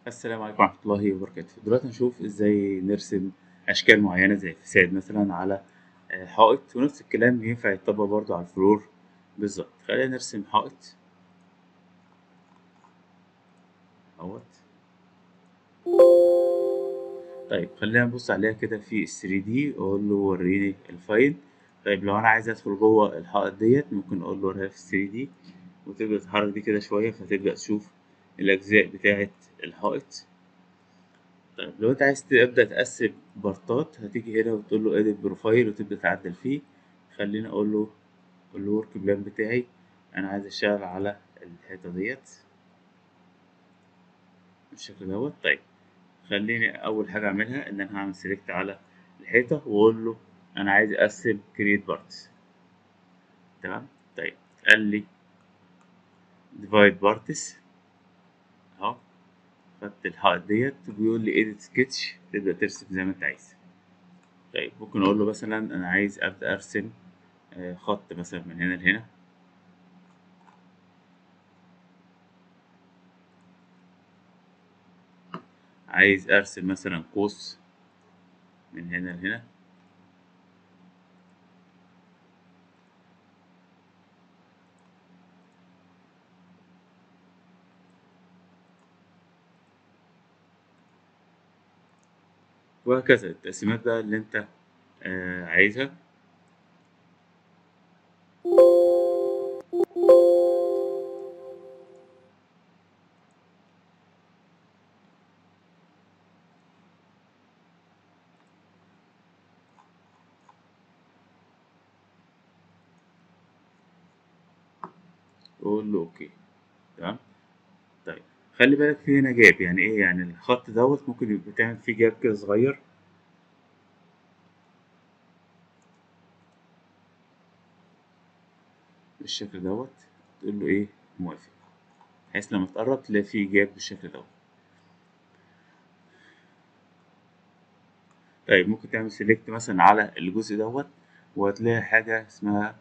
السلام عليكم ورحمة الله وبركاته دلوقتي هنشوف ازاي نرسم أشكال معينة زي فساد مثلا على آه، حائط ونفس الكلام ينفع يتطبق برضو على الفلور بالظبط خلينا نرسم حائط اهوت طيب خلينا نبص عليها كده في ال 3 دي اقول له وريني الفايل طيب لو انا عايز ادخل جوه الحائط ديت ممكن اقول له وريها في 3 دي وتبدأ تتحرك دي كده شوية فتبدأ تشوف الأجزاء بتاعة الحائط طيب لو انت عايز تبدأ تقسم بارتات هتيجي هنا وتقول له edit بروفايل وتبدأ تعدل فيه خليني اقول له الورك بلان بتاعي انا عايز اشتغل على الحيطة ديت بالشكل دوت طيب خليني اول حاجة اعملها ان انا هعمل سيلكت على الحيطة واقول له انا عايز اقسم create parts تمام طيب قال لي divide parts اهو خدت الحائط ديت بيقول لي edit sketch تبدأ ترسم زي ما انت عايز طيب ممكن اقول له مثلا انا عايز ابدأ ارسم آه، خط مثلا من هنا لهنا عايز ارسم مثلا قوس من هنا لهنا وهكذا التقسيمات بقى اللي انت آه، عايزها قول له اوكي تمام طيب خلي بالك في هنا جاب يعني ايه يعني الخط دوت ممكن يبقى تعمل فيه جاب كده صغير بالشكل دوت تقول له ايه موافق بحيث لما تقرب تلاقي فيه جاب بالشكل دوت طيب ممكن تعمل سيلكت مثلا على الجزء دوت وهتلاقي حاجة اسمها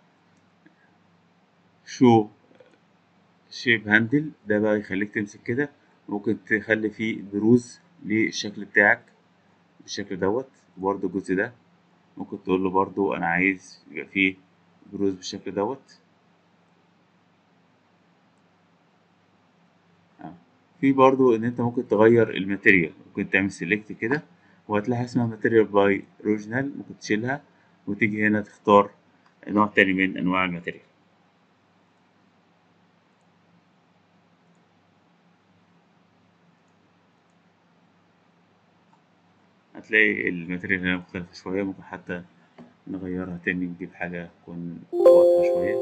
شو شيب هاندل ده بقى يخليك تمسك كده ممكن تخلي فيه بروز للشكل بتاعك بالشكل دوت وبرضه الجزء ده ممكن تقول له برضه انا عايز يبقى فيه بروز بالشكل دوت آه. في برضه ان انت ممكن تغير الماتيريال ممكن تعمل سيلكت كده وهتلاقي حاجة اسمها ماتيريال باي اوريجينال ممكن تشيلها وتيجي هنا تختار نوع تاني من انواع الماتيريال هتلاقي الماتيريال هنا مختلفة شوية ممكن حتى نغيرها تاني نجيب حاجة تكون واضحة شوية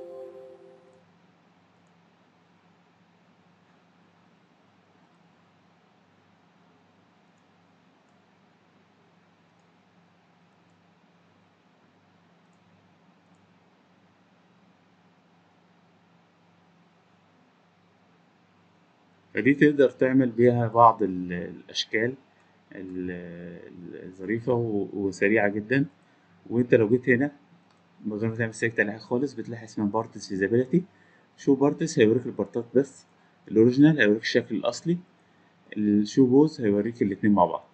فدي تقدر تعمل بيها بعض ال- الأشكال ال- ال- الظريفة و- وسريعة جدا وانت لو جيت هنا من غير ما تعمل سيلكت على حاجة خالص بتلاقي اسمها بارتس فيزابيلتي شو بارتس هيوريك البارتات بس الأوريجينال هيوريك الشكل الأصلي الشو بوز هيوريك الاتنين مع بعض